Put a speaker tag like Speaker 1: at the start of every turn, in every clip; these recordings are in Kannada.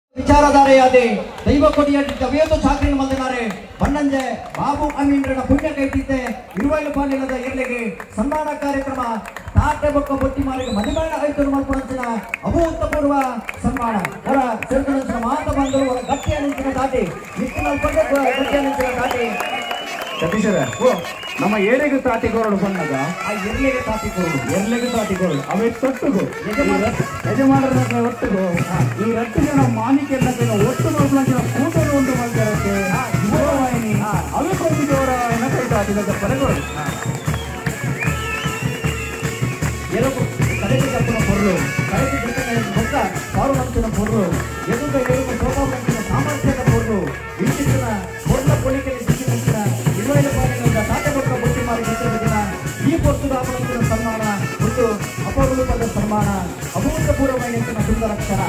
Speaker 1: ವಿಚಾರಧಾರೆಯಾದೆ ದೈವ ಕೊಡಿಯಲ್ಲಿ ಕವಿಯೊಂದು ಚಾಕರಿನ ಮಲ್ದಿನಾರೆ ಬಣ್ಣಂಜೆ ಬಾಬು ಅಮೀನ್ರನ ಪುಣ್ಯ ಕೈತಿದ್ದೆ ಇರುವೈಲು ಪಾಲಿಲ್ಲದ ಇರ್ಲಿಗೆ ಸನ್ಮಾನ ಕಾರ್ಯಕ್ರಮ ತಾಟೆ ಬೊಕ್ಕ ಬೊಟ್ಟಿ ಮಾರಿಗೆ ಮದುಮಗಳ ಐದು ಮಲ್ಪುಣಂಚಿನ ಅಭೂತಪೂರ್ವ ಸನ್ಮಾನ ಹೊರ ಸೇರ್ಕೊಂಡ ಮಾತ ಬಂದು ಹೊರ ಗಟ್ಟಿಯ ನಿಂಚಿನ ದಾಟಿ ನಿಂತು ಮಲ್ಕೊಂಡೆ ಗಟ್ಟಿಯ ನಿಂಚಿನ ದಾಟಿ
Speaker 2: ಸತೀಶರ ನಮ್ಮ ಏರಿಗೂ ತಾಟಿಗೋರಡು ಬಂದಾಗ
Speaker 1: ಆ ಇರ್ಲಿಗೆ ತಾಟಿ ಕೊಡುವುದು
Speaker 2: ಎರ್ಲೆಗೂ ತಾಟಿಗೋರಡು ಅವೇ ತೊಟ್ಟುಗು ಯಜಮಾನರ ಒಟ್ಟುಗು ಈ ರಟ್ಟು ಜನ ಮಾನಿಕೆ ಒಟ್ಟು ನೋಡ್ಲಂಚಿನ ಕೂಟಲು ಉಂಟು ಮಾಡ್ತಾರಕ್ಕೆ ಯುವವಾಹಿನಿ ಅವೇ ಕೊಂದಿದವರ ಎನ ಕೈ ತಾಟಿದ ಪರಗೋರು
Speaker 1: ಎರುಕು ಕಡೆಗೆ ಕಪ್ಪನ పొరలు ಕಡೆಗೆ ಜೊತೆಗೆ మొక్క పారు నంచిన పొరలు ఎదుట ఎరుకు శోభావంచిన సామర్థ్యత పొరలు వీటిన పొరల పొలికని సిద్ధించిన ఇరవై పాలన తాటబొక్క బొట్టి మారి చిత్రపెట్టిన ఈ పొత్తు రాపడంచిన సన్మాన ముందు అపరులు పడ్డ సన్మాన అభూతపూర్వమైన సుందర క్షణ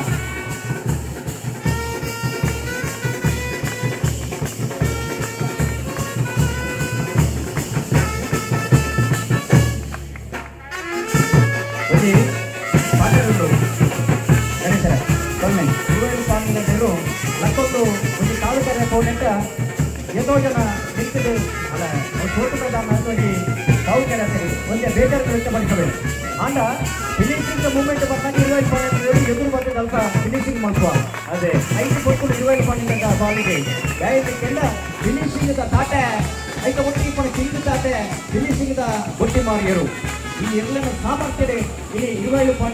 Speaker 2: ఒకటి పాటలు గణేశర ಸೊನ್ನೆ
Speaker 1: ಇರುವೈ ಪಾಲನೆಗಳು ಲಕ್ಕೊಂದು ಒಂದು ಕಾಲು ಕರೆ ಪೌನೆಂಟ ಎಷ್ಟೋ ಜನ ನಿಂತಿದೆ ಅಲ್ಲ ಸೋತು ಪ್ರಧಾನ ಒಂದು ತಾವು ಕೆಲಸ ಒಂದೇ ಬೇಜಾರು ವ್ಯಕ್ತಪಡಿಸಬೇಕು ಆಂಡ ಫಿನಿಶಿಂಗ್ ಮೂಮೆಂಟ್ ಬಂದಾಗ ಇರುವೈ ಪಾಲನೆಗಳು ಎದುರು ಬಂದ ಸ್ವಲ್ಪ ಫಿನಿಶಿಂಗ್ ಮಾಡುವ
Speaker 2: ಅದೇ
Speaker 1: ಐದು ಕೊಟ್ಟು ಇರುವೈ ಪಾಲನೆಗ ಬಾಲಿಗೆ ದಯವಿಟ್ಟು ಫಿನಿಶಿಂಗ್ ತಾಟ ಐಕ ಒಟ್ಟಿಗೆ ಪಣ ಕಿಂಗ್ ತಾಟೆ ಫಿನಿಶಿಂಗ್ ದ ಒಟ್ಟಿ ಮಾರಿಯರು ಈ ಎಲ್ಲ ಸಾಮರ್ಥ್ಯ ಇಲ್ಲಿ ಇರುವೈ ಪಾಲನೆ